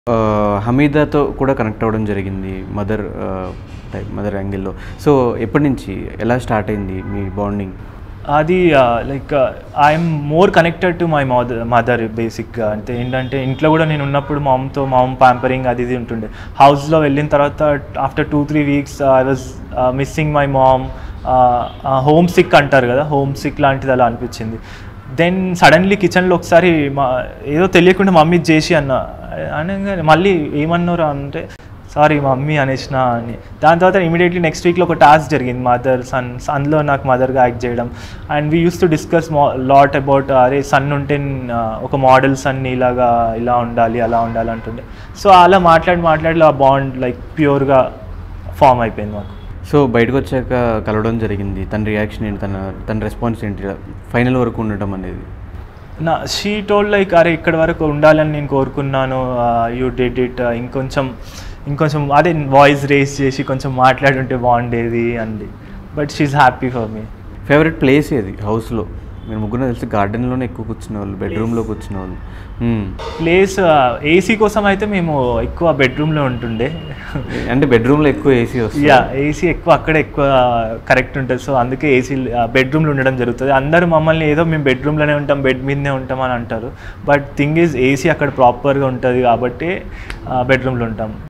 హమీదాతో కూడా కనెక్ట్ అవ్వడం జరిగింది మదర్ టైప్ మదర్ యాంగిల్లో సో ఎప్పటి నుంచి ఎలా స్టార్ట్ అయింది మీ బాండింగ్ అది like I'm more connected to my mother mother బేసిక్గా అంటే ఏంటంటే ఇంట్లో కూడా నేను ఉన్నప్పుడు మా మమ్తో మా మమ్ ప్యాంపరింగ్ అది ఇది ఉంటుండే హౌస్లో వెళ్ళిన తర్వాత after two three weeks I was missing my mom homesick అంటారు కదా హోమ్ సిక్ లాంటిది అలా అనిపించింది దెన్ సడన్లీ కిచెన్లో ఒకసారి మా ఏదో తెలియకుండా మమ్మీ చేసి అన్న అనగానే మళ్ళీ ఏమన్నారు అంటే సారీ మమ్మీ అనేసిన అని దాని తర్వాత ఇమీడియట్లీ నెక్స్ట్ వీక్లో ఒక టాస్క్ జరిగింది మదర్ సన్ సన్లో నాకు మదర్గా యాక్ట్ చేయడం and we used to discuss lot about అరే సన్ ఉంటే ఆ, ఒక మోడల్ సన్ ఇలాగా ఇలా ఉండాలి అలా ఉండాలి అంటుండే సో అలా మాట్లాడి మాట్లాడి ఆ బాండ్ లైక్ ప్యూర్గా ఫామ్ అయిపోయింది మాకు సో బయటకు వచ్చాక కలవడం జరిగింది తన రియాక్షన్ ఏంటి తన తన రెస్పాన్స్ ఏంటి ఫైనల్ వరకు ఉండటం అనేది నా షీ టోల్డ్ లైక్ అరే ఇక్కడ వరకు ఉండాలని నేను కోరుకున్నాను యూ డిడ్ ఇట్ ఇంకొంచెం ఇంకొంచెం అదే వాయిస్ రేస్ చేసి కొంచెం మాట్లాడుంటే బాగుండేది అంది బట్ షీఈ్ హ్యాపీ ఫర్ మీ ఫేవరెట్ ప్లేస్ ఏది హౌస్లో మీరు ముగ్గురు తెలిసి గార్డెన్లోనే ఎక్కువ కూర్చునే వాళ్ళు బెడ్రూమ్లో కూర్చునే వాళ్ళు మ్మ్. ప్లేస్ ఏసీ కోసం అయితే మేము ఎక్కువ బెడ్రూమ్లో ఉంటుండే అంటే బెడ్రూమ్లో ఎక్కువ ఏసీ వస్తుంది యా ఏసీ ఎక్కువ అక్కడ ఎక్కువ కరెక్ట్ ఉంటుంది సో అందుకే ఏసీ బెడ్రూమ్లో ఉండడం జరుగుతుంది అందరూ మమ్మల్ని ఏదో మేము బెడ్రూమ్లోనే ఉంటాం బెడ్ మీదనే ఉంటాం అని అంటారు బట్ థింగ్ ఈజ్ ఏసీ అక్కడ ప్రాపర్గా ఉంటుంది కాబట్టి బెడ్రూమ్లో ఉంటాం